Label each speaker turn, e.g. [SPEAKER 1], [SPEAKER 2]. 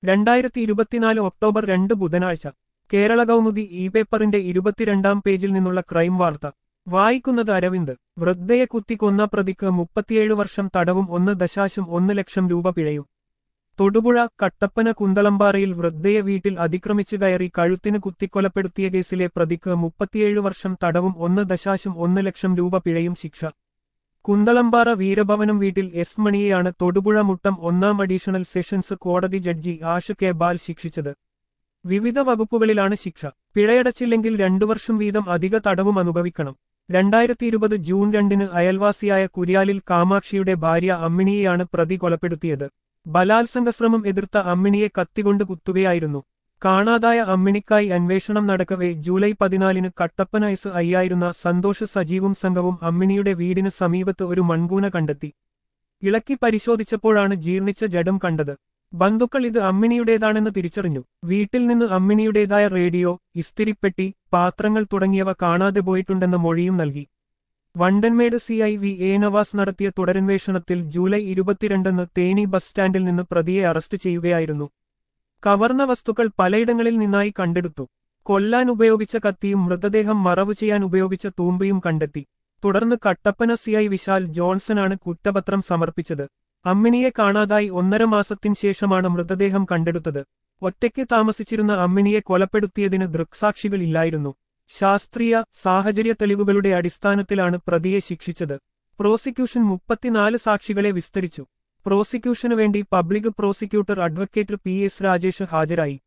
[SPEAKER 1] രണ്ടായിരത്തി ഇരുപത്തിനാല് ഒക്ടോബർ രണ്ട് ബുധനാഴ്ച കേരള കൗമുദി ഇ പേപ്പറിന്റെ ഇരുപത്തിരണ്ടാം പേജിൽ നിന്നുള്ള ക്രൈം വാർത്ത വായിക്കുന്നത് അരവിന്ദ് വൃദ്ധയെ കുത്തിക്കൊന്ന പ്രതിക്ക് മുപ്പത്തിയേഴ് വർഷം തടവും ഒന്ന് ദശാശം ഒന്ന് ലക്ഷം രൂപ പിഴയും തൊടുപുഴ കട്ടപ്പന കുന്തളമ്പാറയിൽ വൃദ്ധയെ വീട്ടിൽ അതിക്രമിച്ചു കയറി കഴുത്തിന് കുത്തിക്കൊലപ്പെടുത്തിയ കേസിലെ പ്രതിക്ക് മുപ്പത്തിയേഴ് വർഷം തടവും ഒന്ന് ദശാശം ഒന്ന് ലക്ഷം രൂപ പിഴയും ശിക്ഷ കുന്തളമ്പാറ വീരഭവനം വീട്ടിൽ എസ് മണിയെയാണ് തൊടുപുഴ മുട്ടം ഒന്നാം അഡീഷണൽ സെഷൻസ് കോടതി ജഡ്ജി ആഷ് കെ ബാൽ ശിക്ഷിച്ചത് വിവിധ വകുപ്പുകളിലാണ് ശിക്ഷ പിഴയടച്ചില്ലെങ്കിൽ രണ്ടു വർഷം വീതം അധിക തടവും അനുഭവിക്കണം രണ്ടായിരത്തി ഇരുപത് ജൂൺ രണ്ടിന് അയൽവാസിയായ കുര്യാലിൽ കാമാക്ഷിയുടെ ഭാര്യ അമ്മിണിയെയാണ് പ്രതി കൊലപ്പെടുത്തിയത് ബലാത്സംഗശ്രമം എതിർത്ത അമ്മിണിയെ കത്തികൊണ്ട് കുത്തുകയായിരുന്നു കാണാതായ അമ്മിണിക്കായി അന്വേഷണം നടക്കവേ ജൂലൈ പതിനാലിന് കട്ടപ്പന എസ് ഐയായിരുന്ന സന്തോഷ് സജീവും സംഘവും അമ്മിണിയുടെ വീടിന് സമീപത്ത് ഒരു മൺകൂന കണ്ടെത്തി ഇളക്കി പരിശോധിച്ചപ്പോഴാണ് ജീർണിച്ച ജഡം കണ്ടത് ബന്ധുക്കൾ ഇത് അമ്മിണിയുടേതാണെന്ന് തിരിച്ചറിഞ്ഞു വീട്ടിൽ നിന്ന് അമ്മിണിയുടേതായ റേഡിയോ ഇസ്തിരിപ്പെട്ടി പാത്രങ്ങൾ തുടങ്ങിയവ കാണാതെ പോയിട്ടുണ്ടെന്ന മൊഴിയും നൽകി Vandanmedu C I V A Navas നടത്തിയ തുടരന്വേഷണത്തിൽ ജൂലൈ ഇരുപത്തിരണ്ടെന്ന് തേനി ബസ് സ്റ്റാൻഡിൽ നിന്ന് പ്രതിയെ അറസ്റ്റ് ചെയ്യുകയായിരുന്നു കവർന്ന വസ്തുക്കൾ പലയിടങ്ങളിൽ നിന്നായി കണ്ടെടുത്തു കൊല്ലാൻ ഉപയോഗിച്ച കത്തിയും മൃതദേഹം മറവു ചെയ്യാൻ ഉപയോഗിച്ച തൂമ്പയും കണ്ടെത്തി തുടർന്ന് കട്ടപ്പന സി ഐ വിശാൽ ജോൺസണാണ് കുറ്റപത്രം സമർപ്പിച്ചത് അമ്മിണിയെ കാണാതായി ഒന്നര മാസത്തിനു ശേഷമാണ് മൃതദേഹം കണ്ടെടുത്തത് ഒറ്റയ്ക്ക് താമസിച്ചിരുന്ന അമ്മിണിയെ കൊലപ്പെടുത്തിയതിന് ദൃക്സാക്ഷികളില്ലായിരുന്നു ശാസ്ത്രീയ സാഹചര്യ തെളിവുകളുടെ അടിസ്ഥാനത്തിലാണ് പ്രതിയെ ശിക്ഷിച്ചത് പ്രോസിക്യൂഷൻ മുപ്പത്തിനാല് സാക്ഷികളെ വിസ്തരിച്ചു പ്രോസിക്യൂഷനു വേണ്ടി public prosecutor advocate P S Rajesh ഹാജരായി